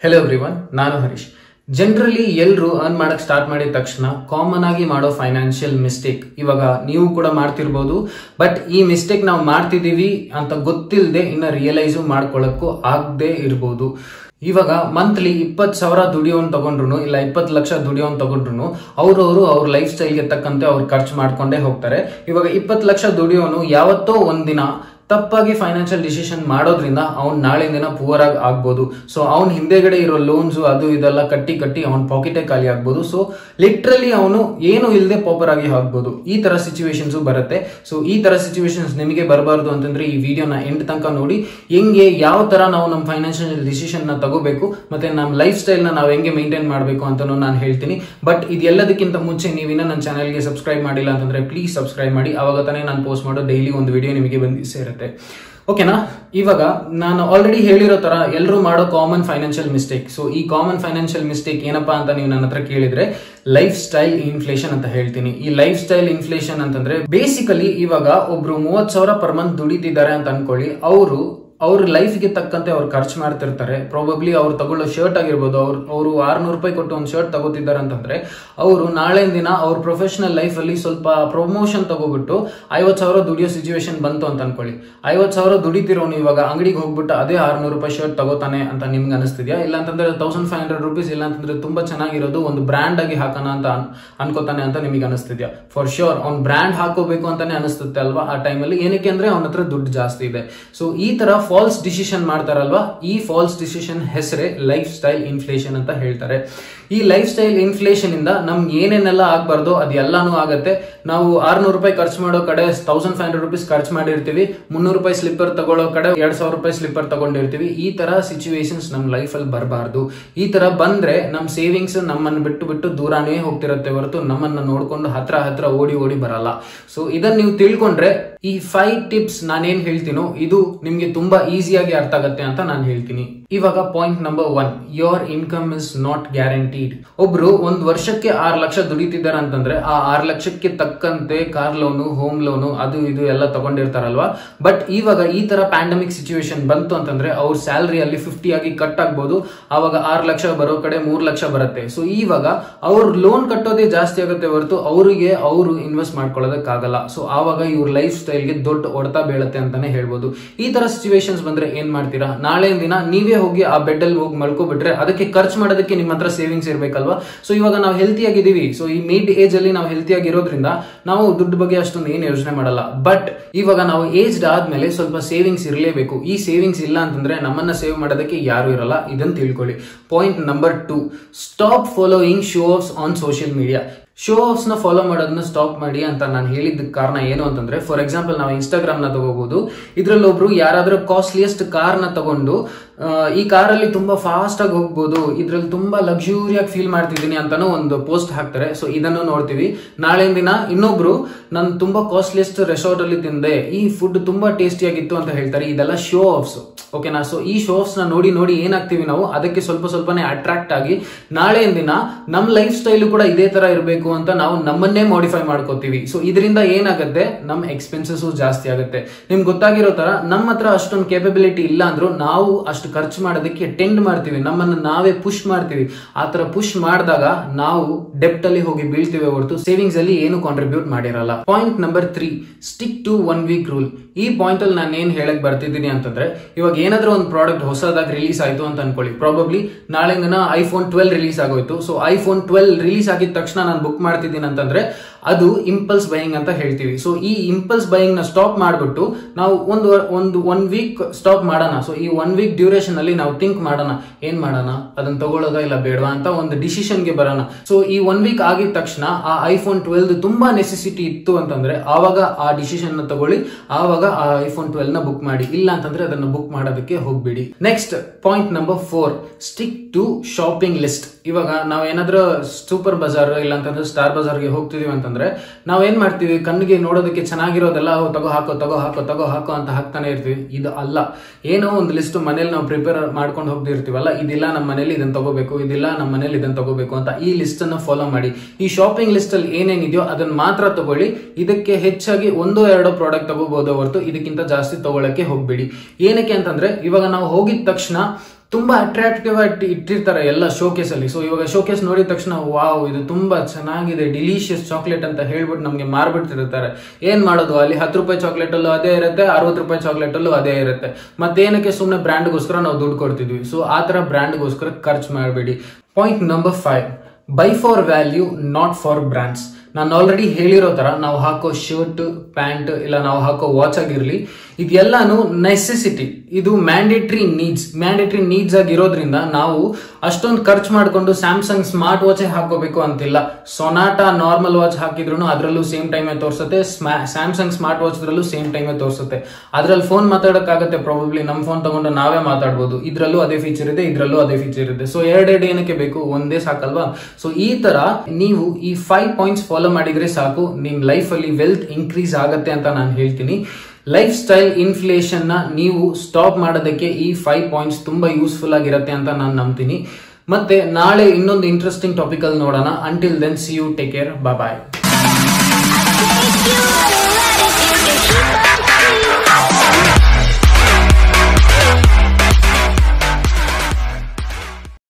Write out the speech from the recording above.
hello everyone ನಾನು Harish generally ಎಲ್ಲರೂ earn ಮಾಡಕ್ ಸ್ಟಾರ್ಟ್ ಮಾಡಿದ ತಕ್ಷಣ ಕಾಮನ್ ಆಗಿ ಮಾಡೋ ಫೈನಾನ್ಷಿಯಲ್ ಮಿಸ್ಟೇಕ್ ಇವಾಗ ನೀವು ಕೂಡ ಮಾಡ್ತಿರ್ಬೋದು ಬಟ್ ಈ ಮಿಸ್ಟೇಕ್ ನಾವು ಮಾಡ್ತಿದೀವಿ ಅಂತ ಗೊತ್ತಿಲ್ಲದೆ ಇನ್ನ ರಿಯಲೈಸು ಮಾಡ್ಕೊಳ್ಳಕ್ಕೂ ಆಗದೆ ಇರ್ಬೋದು ಇವಾಗ ಮಂತ್ಲಿ ಇಪ್ಪತ್ತು ಸಾವಿರ ದುಡಿಯೋನ್ ತಗೊಂಡ್ರು ಇಲ್ಲ ಇಪ್ಪತ್ತು ಲಕ್ಷ ದುಡಿಯೋನ್ ತಗೊಂಡ್ರು ಅವ್ರವರು ಅವ್ರ ಲೈಫ್ ಸ್ಟೈಲ್ಗೆ ತಕ್ಕಂತೆ ಅವ್ರು ಖರ್ಚು ಮಾಡ್ಕೊಂಡೇ ಹೋಗ್ತಾರೆ ಇವಾಗ ಇಪ್ಪತ್ತು ಲಕ್ಷ ದುಡಿಯೋನು ಯಾವತ್ತೋ ಒಂದಿನ ತಪ್ಪಾಗಿ ಫೈನಾನ್ಷಿಯಲ್ ಡಿಸಿಷನ್ ಮಾಡೋದ್ರಿಂದ ಅವ್ನ್ ನಾಳೆ ದಿನ ಪೂವರ್ ಆಗಿ ಆಗ್ಬೋದು ಸೊ ಅವ್ನ ಹಿಂದೆಗಡೆ ಇರೋ ಲೋನ್ಸ್ ಅದು ಇದೆಲ್ಲ ಕಟ್ಟಿ ಕಟ್ಟಿ ಅವ್ನ ಪಾಕೆಟೇ ಖಾಲಿ ಆಗ್ಬೋದು ಸೊ ಲಿಟ್ರಲಿ ಅವನು ಏನು ಇಲ್ಲದೆ ಪಾಪರ್ ಆಗಿ ಆಗ್ಬೋದು ಈ ತರ ಸಿಚುವೇಶನ್ಸ್ ಬರುತ್ತೆ ಸೊ ಈ ತರ ಸಿಚುವೇಶನ್ಸ್ ನಿಮಗೆ ಬರಬಾರ್ದು ಅಂತಂದ್ರೆ ಈ ವಿಡಿಯೋನ ಎಂಡ್ ತನಕ ನೋಡಿ ಹೆಂಗೆ ಯಾವ ತರ ನಾವು ನಮ್ಮ ಫೈನಾನ್ಷಿಯಲ್ ಡಿಸಿಷನ್ ನ ತಗೋಬೇಕು ಮತ್ತೆ ನಮ್ಮ ಲೈಫ್ ಸ್ಟೈಲ್ ನ ನಾವು ಹೆಂಗೆ ಮೇಂಟೈನ್ ಮಾಡಬೇಕು ಅಂತಾನು ನಾನು ಹೇಳ್ತೀನಿ ಬಟ್ ಇದೆಲ್ಲದಕ್ಕಿಂತ ಮುಂಚೆ ನೀವಿನ್ನ ನನ್ನ ಚಾನಲ್ಗೆ ಸಬ್ಸ್ಕ್ರೈಬ್ ಮಾಡಿಲ್ಲ ಅಂತಂದ್ರೆ ಪ್ಲೀಸ್ ಸಬ್ಸ್ಕ್ರೈಬ್ ಮಾಡಿ ಅವಾಗ ತಾನೇ ನಾನು ಪೋಸ್ಟ್ ಮಾಡೋ ಡೈಲಿ ಒಂದು ವಿಡಿಯೋ ನಿಮಗೆ ಬಂದು ಸೇರುತ್ತೆ ಓಕೆನಾ ಇವಾಗ ನಾನು ಆಲ್ರೆಡಿ ಹೇಳಿರೋ ತರ ಎಲ್ಲರೂ ಮಾಡೋ ಕಾಮನ್ ಫೈನಾನ್ಷಿಯಲ್ ಮಿಸ್ಟೇಕ್ ಸೊ ಈ ಕಾಮನ್ ಫೈನಾನ್ಷಿಯಲ್ ಮಿಸ್ಟೇಕ್ ಏನಪ್ಪಾ ಅಂತ ನೀವು ನನ್ನ ಹತ್ರ ಕೇಳಿದ್ರೆ ಲೈಫ್ ಸ್ಟೈಲ್ ಇನ್ಫ್ಲೇಷನ್ ಅಂತ ಹೇಳ್ತೀನಿ ಈ ಲೈಫ್ ಸ್ಟೈಲ್ ಇನ್ಫ್ಲೇಷನ್ ಅಂತಂದ್ರೆ ಬೇಸಿಕಲಿ ಇವಾಗ ಒಬ್ರು ಮೂವತ್ ಸಾವಿರ ಪರ್ ಮಂತ್ ದುಡಿತಿದ್ದಾರೆ ಅಂತ ಅನ್ಕೊಳ್ಳಿ ಅವರು ಅವ್ರ ಲೈಫ್ಗೆ ತಕ್ಕಂತೆ ಅವ್ರು ಖರ್ಚು ಮಾಡ್ತಿರ್ತಾರೆ ಪ್ರಾಬಬ್ಲಿ ಅವ್ರು ತಗೊಳ್ಳೋ ಶರ್ಟ್ ಆಗಿರ್ಬೋದು ಅವ್ರು ಅವರು ಆರ್ನೂರು ರೂಪಾಯಿ ಕೊಟ್ಟು ಒಂದು ಶರ್ಟ್ ತಗೋತಿದ್ದಾರೆ ಅಂತಂದ್ರೆ ಅವರು ನಾಳೆ ದಿನ ಅವ್ರ ಪ್ರೊಫೆಷನಲ್ ಲೈಫ್ ಅಲ್ಲಿ ಸ್ವಲ್ಪ ಪ್ರಮೋಷನ್ ತಗೋಬಿಟ್ಟು ಐವತ್ ಸಾವಿರ ದುಡಿಯೋ ಸಿಚುವೇಶನ್ ಬಂತು ಅಂತ ಅನ್ಕೊಳ್ಳಿ ಐವತ್ ಸಾವಿರ ದುಡಿತಿರೋನು ಇವಾಗ ಅಂಗಡಿಗೆ ಹೋಗ್ಬಿಟ್ಟು ಅದೇ ಆರ್ನೂರು ರೂಪಾಯಿ ಶರ್ಟ್ ತಗೋತಾನೆ ಅಂತ ನಿಮ್ಗೆ ಅನಿಸ್ತಿದ್ಯಾ ಇಲ್ಲ ಅಂತಂದ್ರೆ ತೌಸಂಡ್ ಫೈವ್ ಹಂಡ್ರೆಡ್ ರುಪೀಸ್ ಇಲ್ಲ ಅಂತಂದ್ರೆ ತುಂಬಾ ಚೆನ್ನಾಗಿರೋದು ಒಂದು ಬ್ರ್ಯಾಂಡ್ ಆಗಿ ಹಾಕೋಣ ಅಂತ ಅನ್- ಅನ್ಕೋತಾನೆ ಅಂತ ನಿಮಗೆ ಅನಿಸ್ತಿದ್ಯಾ ಫಾರ್ ಶೋರ್ ಅವ್ನ್ ಬ್ರ್ಯಾಂಡ್ ಹಾಕೋಬೇಕು ಅಂತಾನೆ ಅನಿಸ್ತುತ್ತೆ ಅಲ್ವಾ ಆ ಟೈಮಲ್ಲಿ ಏನಕ್ಕೆ ಅಂದ್ರೆ ಅವನ ಹತ್ರ ದುಡ್ಡು ಜಾಸ್ತಿ ಇದೆ ಸೊ ಈ ತರ ಫಾಲ್ಸ್ ಡಿಸಿಷನ್ ಮಾಡ್ತಾರಲ್ವಾ ಈ ಫಾಲ್ಸ್ ಡಿಸಿಷನ್ ಹೆಸರೇ ಲೈಫ್ ಸ್ಟೈಲ್ ಇನ್ಫ್ಲೇಷನ್ ಅಂತ ಹೇಳ್ತಾರೆ ಈ ಲೈಫ್ ಸ್ಟೈಲ್ ಇನ್ಫ್ಲೇಷನ್ ಇಂದ ನಮ್ಗೆ ಏನೇನೆಲ್ಲ ಆಗ್ಬಾರ್ದು ಅದೆಲ್ಲಾನು ಆಗತ್ತೆ ನಾವು ಆರ್ನೂರು ರೂಪಾಯಿ ಖರ್ಚು ಮಾಡೋ ಕಡೆ ತೌಸಂಡ್ ಫೈವ್ ಹಂಡ್ರೆಡ್ ರುಪೀಸ್ ಖರ್ಚು ಮಾಡಿರ್ತೀವಿ ಮುನ್ನೂರು ರೂಪಾಯಿ ಸ್ಲಿಪ್ಪರ್ ತಗೊಳ್ಳೋ ಕಡೆ ಎರಡ್ ಸಾವಿರ ರೂಪಾಯಿ ಸ್ಲಿಪ್ಪರ್ ತಗೊಂಡಿರ್ತೀವಿ ಈ ತರ ಸಿಚುವೇಶನ್ಸ್ ನಮ್ ಲೈಫ್ ಅಲ್ಲಿ ಬರಬಾರ್ದು ಈ ತರ ಬಂದ್ರೆ ನಮ್ ಸೇವಿಂಗ್ಸ್ ನಮ್ಮನ್ನ ಬಿಟ್ಟು ಬಿಟ್ಟು ದೂರಾನೇ ಹೋಗ್ತಿರತ್ತೆ ಹೊರತು ನಮ್ಮನ್ನ ನೋಡ್ಕೊಂಡು ಹತ್ರ ಹತ್ರ ಓಡಿ ಓಡಿ ಬರಲ್ಲ ಸೊ ಇದನ್ನ ನೀವು ತಿಳ್ಕೊಂಡ್ರೆ ಈ ಫೈವ್ ಟಿಪ್ಸ್ ನಾನೇನ್ ಹೇಳ್ತೀನೋ ಇದು ನಿಮ್ಗೆ ತುಂಬಾ ಈಸಿಯಾಗಿ ಅರ್ಥ ಆಗತ್ತೆ ಅಂತ ನಾನು ಹೇಳ್ತೀನಿ ಇವಾಗ point number one your income is not guaranteed ಒಬ್ರು ಒಂದ್ ವರ್ಷಕ್ಕೆ ಆರ್ ಲಕ್ಷ ದುಡಿತಿದ್ದಾರೆ ಅಂತಂದ್ರೆ ಆ ಆರ್ ಲಕ್ಷಕ್ಕೆ ತಕ್ಕಂತೆ ಕಾರ್ ಲೋನು ಹೋಮ್ ಲೋನು ಅದು ಇದು ಎಲ್ಲ ತಗೊಂಡಿರ್ತಾರಲ್ವಾ ಬಟ್ ಇವಾಗ ಈ ತರ ಪ್ಯಾಂಡಮಿಕ್ ಸಿಚುವೇಶನ್ ಬಂತು ಅಂತಂದ್ರೆ ಅವ್ರ ಸ್ಯಾಲರಿ ಅಲ್ಲಿ ಫಿಫ್ಟಿ ಆಗಿ ಕಟ್ ಆಗ್ಬೋದು ಆವಾಗ ಆರ್ ಲಕ್ಷ ಬರೋ ಕಡೆ ಮೂರ್ ಲಕ್ಷ ಬರುತ್ತೆ ಸೊ ಇವಾಗ ಅವ್ರ ಲೋನ್ ಕಟ್ಟೋದೇ ಜಾಸ್ತಿ ಆಗುತ್ತೆ ಹೊರತು ಅವರಿಗೆ ಅವರು ಇನ್ವೆಸ್ಟ್ ಮಾಡ್ಕೊಳ್ಳೋದಕ್ಕಾಗಲ್ಲ ಸೊ ಆವಾಗ ಇವ್ರ ಲೈಫ್ ಸ್ಟೈಲ್ಗೆ ದೊಡ್ಡ ಹೊಡೆತ ಬೀಳುತ್ತೆ ಅಂತಾನೆ ಹೇಳ್ಬೋದು ಈ ತರ ಸಿಚುವೇಶನ್ಸ್ ಬಂದ್ರೆ ಏನ್ ಮಾಡ್ತೀರಾ ನಾಳೆ ದಿನ ನೀವೇ ಹೋಗಿ ಆ ಬೆಡ್ ಅಲ್ಲಿ ಹೋಗಿ ಮಲ್ಕೋಬಿಟ್ರೆ ಅದಕ್ಕೆ ಖರ್ಚು ಮಾಡೋದಕ್ಕೆ ನಿಮ್ಮ ಹತ್ರ ಸೇವಿಂಗ್ಸ್ ಇರ್ಬೇಕಲ್ವಾ ಸೊ ಇವಾಗ ನಾವು ಹೆಲ್ತಿ ಆಗಿದ್ದೀವಿ ಸೊ ಈ ಮಿಡ್ ಏಜ್ ಅಲ್ಲಿ ನಾವು ಹೆಲ್ತಿ ಆಗಿರೋದ್ರಿಂದ ನಾವು ದುಡ್ಡು ಬಗ್ಗೆ ಅಷ್ಟೊಂದು ಏನು ಯೋಚನೆ ಮಾಡಲ್ಲ ಬಟ್ ಇವಾಗ ನಾವು ಏಜ್ಡ್ ಆದ್ಮೇಲೆ ಸ್ವಲ್ಪ ಸೇವಿಂಗ್ಸ್ ಇರಲೇಬೇಕು ಈ ಸೇವಿಂಗ್ಸ್ ಇಲ್ಲ ಅಂತಂದ್ರೆ ನಮ್ಮನ್ನ ಸೇವ್ ಮಾಡೋದಕ್ಕೆ ಯಾರು ಇರಲ್ಲ ಇದನ್ನ ತಿಳ್ಕೊಳ್ಳಿ point number two stop following show offs on social media show offs ನ ಫಾಲೋ ಮಾಡೋದನ್ನ ಸ್ಟಾಪ್ ಮಾಡಿ ಅಂತ ನಾನು ಹೇಳಿದ ಕಾರಣ ಏನು ಅಂತಂದ್ರೆ ಫಾರ್ ಎಕ್ಸಾಂಪಲ್ ನಾವು ಇನ್ಸ್ಟಾಗ್ರಾಮ್ ನ ತಗೋಬಹುದು ಇದ್ರಲ್ಲಿ ಒಬ್ರು ಯಾರಾದ್ರೂ ಕಾಸ್ಟ್ಲಿಯೆಸ್ಟ್ ಕಾರ್ ನ ತಗೊಂಡು ಆ, ಈ ಕಾರಲ್ಲಿ ತುಂಬಾ ಫಾಸ್ಟ್ ಆಗಿ ಹೋಗ್ಬೋದು ಇದ್ರಲ್ಲಿ ತುಂಬಾ ಲಕ್ಸುರಿಯಾಗಿ ಫೀಲ್ ಮಾಡ್ತಿದ್ದೀನಿ ಅಂತಾನು ಒಂದು ಪೋಸ್ಟ್ ಹಾಕ್ತಾರೆ ಸೊ ಇದನ್ನು ನೋಡ್ತೀವಿ ನಾಳೆ ದಿನ ಇನ್ನೊಬ್ರು ನಾನು ತುಂಬಾ ಕಾಸ್ಟ್ಲಿಯೆಸ್ಟ್ ರೆಸಾರ್ಟ್ ಅಲ್ಲಿ ತಿಂದೆ ಈ ಫುಡ್ ತುಂಬಾ ಟೇಸ್ಟಿ ಆಗಿತ್ತು ಅಂತ ಹೇಳ್ತಾರೆ ಇದೆಲ್ಲ ಶೋ ಆಫ್ಸ್ ಓಕೆನಾ ಸೊ ಈ ಶೋ ಆಫ್ಸ್ ನ ನೋಡಿ ನೋಡಿ ಏನಾಗ್ತೀವಿ ನಾವು ಅದಕ್ಕೆ ಸ್ವಲ್ಪ ಸ್ವಲ್ಪನೇ ಅಟ್ರಾಕ್ಟ್ ಆಗಿ ನಾಳೆ ದಿನ ನಮ್ ಲೈಫ್ ಸ್ಟೈಲ್ ಕೂಡ ಇದೇ ತರ ಇರಬೇಕು ಅಂತ ನಾವು ನಮ್ಮನ್ನೇ ಮಾಡಿಫೈ ಮಾಡ್ಕೋತೀವಿ ಸೊ ಇದರಿಂದ ಏನಾಗುತ್ತೆ ನಮ್ ಎಕ್ಸ್ಪೆನ್ಸಸ್ ಜಾಸ್ತಿ ಆಗುತ್ತೆ ನಿಮ್ಗೆ ಗೊತ್ತಾಗಿರೋ ತರ ನಮ್ಮ ಹತ್ರ ಅಷ್ಟೊಂದು ಕೇಪಬಿಲಿಟಿ ಇಲ್ಲ ಅಂದ್ರೂ ನಾವು ಅಷ್ಟು ಖರ್ಚು ಮಾಡೋದಕ್ಕೆ ಟೆಂಡ್ ಮಾಡ್ತೀವಿ ನಮ್ಮನ್ನ ನಾವೇ ಪುಷ್ ಮಾಡ್ತೀವಿ ಆ ತರ ಪುಷ್ ಮಾಡಿದಾಗ ನಾವು ಡೆಪ್ಟ್ ಅಲ್ಲಿ ಹೋಗಿ ಬೀಳ್ತೀವಿ ಹೊರತು ಸೇವಿಂಗ್ಸ್ ಅಲ್ಲಿ ಏನು ಕಾಂಟ್ರಿಬ್ಯೂಟ್ ಮಾಡಿರಲ್ಲ point number three stick to one week rule ಈ ಪಾಯಿಂಟ್ ಅಲ್ಲಿ ನಾನು ಏನ್ ಹೇಳಕ್ ಬರ್ತಿದ್ದೀನಿ ಅಂತಂದ್ರೆ ಇವಾಗ ಏನಾದ್ರೂ ಒಂದು ಪ್ರಾಡಕ್ಟ್ ಹೊಸದಾಗಿ ರಿಲೀಸ್ ಆಯ್ತು ಅಂತ ಅನ್ಕೊಳ್ಳಿ ಪ್ರಾಬಬ್ಲಿ ನಾಳೆ ದಿನ ಐಫೋನ್ ಟ್ವೆಲ್ ರಿಲೀಸ್ ಆಗೋಯ್ತು ಸೊ ಐಫೋನ್ ಟ್ವೆಲ್ ರಿಲೀಸ್ ಆಗಿದ ತಕ್ಷಣ ನಾನು ಬುಕ್ ಮಾಡ್ತಿದ್ದೀನಿ ಅಂತಂದ್ರೆ ಅದು ಇಂಪಲ್ಸ್ ಬೈಯಿಂಗ್ ಅಂತ ಹೇಳ್ತೀವಿ ಸೊ ಈ ಇಂಪಲ್ಸ್ ಬೈಯಿಂಗ್ ನ ಸ್ಟಾಪ್ ಮಾಡ್ಬಿಟ್ಟು ನಾವು ಒಂದು ಒಂದು ಒನ್ ವೀಕ್ ಸ್ಟಾಪ್ ಮಾಡೋಣ ಸೊ ಈ ಒನ್ ವೀಕ್ ಡ್ಯೂರೇಷನ್ ಅಲ್ಲಿ ನಾವು ಥಿಂಕ್ ಮಾಡೋಣ ಏನ್ ಮಾಡೋಣ ಅದನ್ನ ತಗೊಳ್ಳೋದಾ ಇಲ್ಲ ಬೇಡವಾ ಅಂತ ಒಂದು ಡಿಸಿಷನ್ ಗೆ ಬರೋಣ ಸೊ ಈ ಒನ್ ವೀಕ್ ಆಗಿದ ತಕ್ಷಣ ಆ ಐಫೋನ್ ಟ್ವೆಲ್ ತುಂಬಾ ನೆಸೆಸಿಟಿ ಇತ್ತು ಅಂತಂದ್ರೆ ಆವಾಗ ಆ ಡಿಸಿಷನ್ ನ ತಗೊಳ್ಳಿ ಆವಾಗ ಆ ಐಫೋನ್ ಟ್ವೆಲ್ ನ ಬುಕ್ ಮಾಡಿ ಇಲ್ಲ ಅಂತಂದ್ರೆ ಅದನ್ನ ಬುಕ್ ಮಾಡೋದಕ್ಕೆ ಹೋಗ್ಬಿಡಿ next point number four stick to shopping list ಇವಾಗ ನಾವ್ ಏನಾದ್ರೂ ಸೂಪರ್ ಬಜಾರ್ ಇಲ್ಲ ಅಂತಂದ್ರೆ ಸ್ಟಾರ್ ಬಜಾರ್ಗೆ ಹೋಗ್ತಿದೀವಿ ಅಂತಂದ್ರೆ ನಾವ್ ಏನ್ ಮಾಡ್ತೀವಿ ಕಣ್ಣಿಗೆ ನೋಡೋದಕ್ಕೆ ಚೆನ್ನಾಗಿರೋದೆಲ್ಲ "ಓ, ತಗೋ ಹಾಕೋ ತಗೋ ಹಾಕೋ ತಗೋ ಹಾಕೋ ಅಂತ ಹಾಕ್ತಾನೆ ಇರ್ತೀವಿ ಇದು ಅಲ್ಲ ಏನೋ ಒಂದು ಲಿಸ್ಟ್ ಮನೇಲಿ ನಾವು ಪ್ರಿಪೇರ್ ಮಾಡ್ಕೊಂಡು ಹೋಗ್ತಿರ್ತೀವಲ್ಲ ಇದಿಲ್ಲ ನಮ್ಮ ಮನೇಲಿ ಇದನ್ನ ತಗೋಬೇಕು ಇದಿಲ್ಲ ನಮ್ಮ ಮನೇಲಿ ಇದನ್ನ ತಗೋಬೇಕು ಅಂತ ಈ ಲಿಸ್ಟ್ ಅನ್ನ ಫಾಲೋ ಮಾಡಿ ಈ ಶಾಪಿಂಗ್ ಲಿಸ್ಟ್ ಅಲ್ಲಿ ಏನೇನಿದೆಯೋ ಅದನ್ನ ಮಾತ್ರ ತಗೊಳ್ಳಿ ಇದಕ್ಕೆ ಹೆಚ್ಚಾಗಿ ಒಂದೋ ಎರಡೋ ಪ್ರಾಡಕ್ಟ್ ತಗೋಬಹುದು ಹೊರತು ಇದಕ್ಕಿಂತ ಜಾಸ್ತಿ ತಗೊಳಕ್ಕೆ ಹೋಗ್ಬೇಡಿ ಏನಕ್ಕೆ ಅಂತಂದ್ರೆ ಇವಾಗ ನಾವು ಹೋಗಿದ ತಕ್ಷಣ ತುಂಬಾ ಅಟ್ರಾಕ್ಟಿವ್ ಆಗಿ ಇಟ್ಟಿರ್ತಾರೆ ಎಲ್ಲ ಶೋಕೇಸ್ ಅಲ್ಲಿ ಸೊ ಇವಾಗ ಶೋಕೇಸ್ ನೋಡಿದ ತಕ್ಷಣ ವಾವ್ ಇದು ತುಂಬಾ ಚೆನ್ನಾಗಿದೆ ಡಿಲಿಷಿಯಸ್ ಚಾಕ್ಲೇಟ್ ಅಂತ ಹೇಳ್ಬಿಟ್ಟು ನಮ್ಗೆ ಮಾರ್ಬಿಡ್ತಿರ್ತಾರೆ ಏನ್ ಮಾಡೋದು ಅಲ್ಲಿ ಹತ್ತು ರೂಪಾಯಿ ಚಾಕ್ಲೇಟ್ ಅಲ್ಲೂ ಅದೇ ಇರುತ್ತೆ ಅರವತ್ತು ರೂಪಾಯಿ ಚಾಕ್ಲೇಟ್ ಅಲ್ಲೂ ಅದೇ ಇರುತ್ತೆ ಮತ್ತೇನಕ್ಕೆ ಸುಮ್ಮನೆ ಬ್ರ್ಯಾಂಡ್ಗೋಸ್ಕರ ನಾವು ದುಡ್ಡು ಕೊಡ್ತಿದ್ವಿ ಸೊ ಆ ತರ ಬ್ರ್ಯಾಂಡ್ಗೋಸ್ಕರ ಖರ್ಚು ಮಾಡಬೇಡಿ point number five buy for value not for brands ನಾನು ಆಲ್ರೆಡಿ ಹೇಳಿರೋ ತರ ನಾವು ಹಾಕೋ ಶರ್ಟ್ ಪ್ಯಾಂಟ್ ಇಲ್ಲ ನಾವು ಹಾಕೋ ವಾಚ್ ಆಗಿರ್ಲಿ ಇದೆಲ್ಲಾನು ನೆಸೆಸಿಟಿ ಇದು ಮ್ಯಾಂಡೇಟ್ರಿ ನೀಡ್ಸ್ ಮ್ಯಾಂಡೇಟ್ರಿ ನೀಡ್ಸ್ ಆಗಿರೋದ್ರಿಂದ ನಾವು ಅಷ್ಟೊಂದು ಖರ್ಚು ಮಾಡ್ಕೊಂಡು ಸ್ಯಾಮ್ಸಂಗ್ ಸ್ಮಾರ್ಟ್ ವಾಚ್ ಹಾಕೋಬೇಕು ಅಂತಿಲ್ಲ ಸೊನಾಟಾ ನಾರ್ಮಲ್ ವಾಚ್ ಹಾಕಿದ್ರು ಅದರಲ್ಲೂ ಸೇಮ್ ಟೈಮೇ ತೋರಿಸುತ್ತೆ ಸ್ಯಾಮ್ಸಂಗ್ ಸ್ಮಾರ್ಟ್ ವಾಚ್ ಅದ್ರಲ್ಲೂ ಸೇಮ್ ಟೈಮೇ ತೋರಿಸುತ್ತೆ ಅದ್ರಲ್ಲಿ ಫೋನ್ ಮಾತಾಡೋಕ್ಕಾಗತ್ತೆ ಪ್ರಾಬಬ್ಲಿ ನಮ್ಮ ಫೋನ್ ತಗೊಂಡು ನಾವೇ ಮಾತಾಡ್ಬೋದು ಇದ್ರಲ್ಲೂ ಅದೇ ಫೀಚರ್ ಇದೆ ಇದ್ರಲ್ಲೂ ಅದೇ ಫೀಚರ್ ಇದೆ ಸೊ ಎರಡೆರಡು ಏನಕ್ಕೆ ಬೇಕು ಒಂದೇ ಸಾಕಲ್ವಾ ಸೊ ಈ ತರ ನೀವು ಈ ಫೈವ್ ಪಾಯಿಂಟ್ಸ್ ಫಾಲೋ ಮಾಡಿದ್ರೆ ಸಾಕು ನಿಮ್ ಲೈಫ್ ಅಲ್ಲಿ ವೆಲ್ತ್ ಇನ್ಕ್ರೀಸ್ ಆಗತ್ತೆ ಅಂತ ನಾನು ಹೇಳ್ತೀನಿ ಲೈಫ್ ಸ್ಟೈಲ್ ಇನ್ಫ್ಲೇಷನ್ ನ ನೀವು ಸ್ಟಾಪ್ ಮಾಡೋದಕ್ಕೆ ಈ ಫೈವ್ ಪಾಯಿಂಟ್ಸ್ ತುಂಬಾ ಯೂಸ್ಫುಲ್ ಆಗಿರುತ್ತೆ ಅಂತ ನಾನು ನಂಬ್ತೀನಿ ಮತ್ತೆ ನಾಳೆ ಇನ್ನೊಂದು ಇಂಟ್ರೆಸ್ಟಿಂಗ್ ಟಾಪಿಕ್ ಅಲ್ಲಿ ನೋಡೋಣ until then see you take care bye Take you